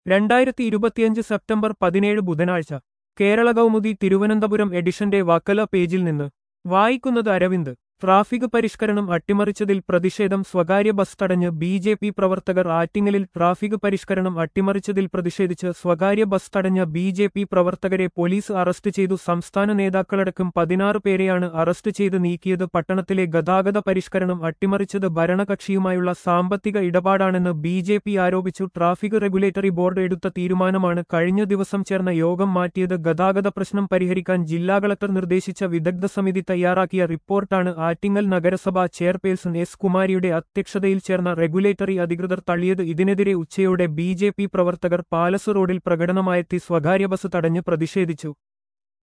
രണ്ടായിരത്തി ഇരുപത്തിയഞ്ച് സെപ്റ്റംബർ പതിനേഴ് ബുധനാഴ്ച കേരള കൗമുദി തിരുവനന്തപുരം എഡിഷന്റെ വക്കല പേജിൽ നിന്ന് വായിക്കുന്നത് അരവിന്ദ് ട്രാഫിക് പരിഷ്കരണം അട്ടിമറിച്ചതിൽ പ്രതിഷേധം സ്വകാര്യ ബസ് തടഞ്ഞ് ബി ജെ പി പ്രവർത്തകർ ആറ്റിങ്ങലിൽ ട്രാഫിക് പരിഷ്കരണം അട്ടിമറിച്ചതിൽ പ്രതിഷേധിച്ച് സ്വകാര്യ ബസ് തടഞ്ഞ ബി ജെ പി പ്രവർത്തകരെ പോലീസ് അറസ്റ്റ് ചെയ്തു സംസ്ഥാന നേതാക്കളടക്കം പതിനാറ് പേരെയാണ് അറസ്റ്റ് ചെയ്ത് നീക്കിയത് പട്ടണത്തിലെ ഗതാഗത പരിഷ്കരണം അട്ടിമറിച്ചത് ഭരണകക്ഷിയുമായുള്ള സാമ്പത്തിക ഇടപാടാണെന്ന് ബി ജെ പി ആരോപിച്ചു ട്രാഫിക് റെഗുലേറ്ററി ബോർഡ് എടുത്ത തീരുമാനമാണ് കഴിഞ്ഞ ദിവസം ചേർന്ന യോഗം മാറ്റിയത് ഗതാഗത പ്രശ്നം പരിഹരിക്കാൻ ജില്ലാ കളക്ടർ നിർദ്ദേശിച്ച വിദഗ്ധ സമിതി തയ്യാറാക്കിയ റിപ്പോർട്ടാണ് ആറ്റിങ്ങൽ നഗരസഭാ ചെയർപേഴ്സൺ എസ് കുമാരിയുടെ അധ്യക്ഷതയിൽ ചേർന്ന റെഗുലേറ്ററി അധികൃതർ തള്ളിയത് ഇതിനെതിരെ ഉച്ചയോടെ ബി ജെ പി പ്രവർത്തകർ പാലസ് റോഡിൽ പ്രകടനമായെത്തി സ്വകാര്യ ബസ് തടഞ്ഞ് പ്രതിഷേധിച്ചു